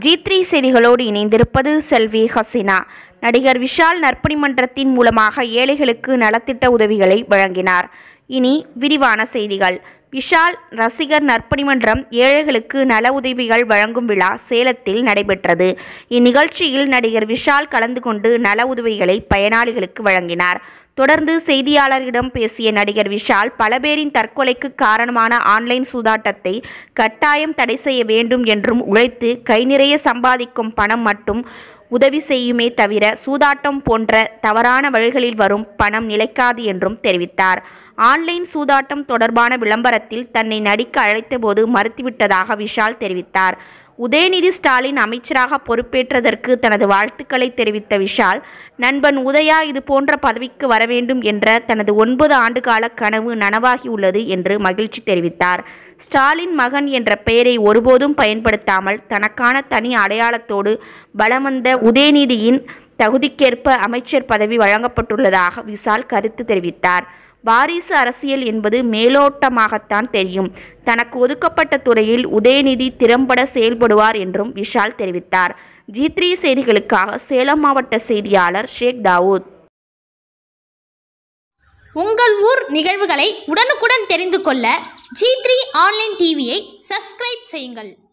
G three செய்திகளோடு இணைந்திருப்பது செல்வி ஹசினா நடிகர் விஷால் நற்பணி மன்றத்தின் மூலமாக ஏழைகளுக்கு நலத்திட்ட உதவிகளை வழங்கினார் இனி விரிவான செய்திகள் விஷால் ரசிகர் நற்பணி மன்றம் ஏழைகளுக்கு நல உதவிகள் வழங்கும் விழா சேலத்தில் நடைபெற்றது இந்நிகழ்ச்சியில் நடிகர் விஷால் கலந்து கொண்டு நல உதவிகளை பயனாளிகளுக்கு வழங்கினார் தொடர்ந்து செய்தியாளர்களிடம் பேசிய நடிகர் விஷால் பல பேரின் தற்கொலைக்கு காரணமான ஆன்லைன் சூதாட்டத்தை கட்டாயம் தடை செய்ய வேண்டும் என்றும் உழைத்து கை நிறைய சம்பாதிக்கும் பணம் மட்டும் உதவி செய்யுமே தவிர சூதாட்டம் போன்ற தவறான வழிகளில் வரும் பணம் நிலைக்காது என்றும் தெரிவித்தார் ஆன்லைன் சூதாட்டம் தொடர்பான விளம்பரத்தில் தன்னை நடிக்க அழைத்தபோது மறுத்துவிட்டதாக விஷால் தெரிவித்தார் உதயநிதி ஸ்டாலின் அமைச்சராக பொறுப்பேற்றதற்கு தனது வாழ்த்துக்களை தெரிவித்த விஷால் நண்பன் உதயா இது போன்ற பதவிக்கு வர வேண்டும் என்ற தனது ஒன்பது ஆண்டுகால கனவு நனவாகியுள்ளது என்று மகிழ்ச்சி தெரிவித்தார் ஸ்டாலின் மகன் என்ற பெயரை ஒருபோதும் பயன்படுத்தாமல் தனக்கான தனி அடையாளத்தோடு பலம் வந்த உதயநிதியின் தகுதிக்கேற்ப அமைச்சர் பதவி வழங்கப்பட்டுள்ளதாக விஷால் கருத்து தெரிவித்தார் வாரிசு அரசியல் என்பது மேலோட்டமாகத்தான் தெரியும் தனக்கு ஒதுக்கப்பட்ட துறையில் உதயநிதி திறம்பட செயல்படுவார் என்றும் விஷால் தெரிவித்தார் ஜி த்ரீ செய்திகளுக்காக சேலம் மாவட்ட செய்தியாளர் ஷேக் தாவூத் உங்கள் ஊர் நிகழ்வுகளை உடனுக்குடன் தெரிந்து கொள்ள ஜி த்ரீ ஆன்லைன் டிவியை சப்ஸ்கிரைப் செய்யுங்கள்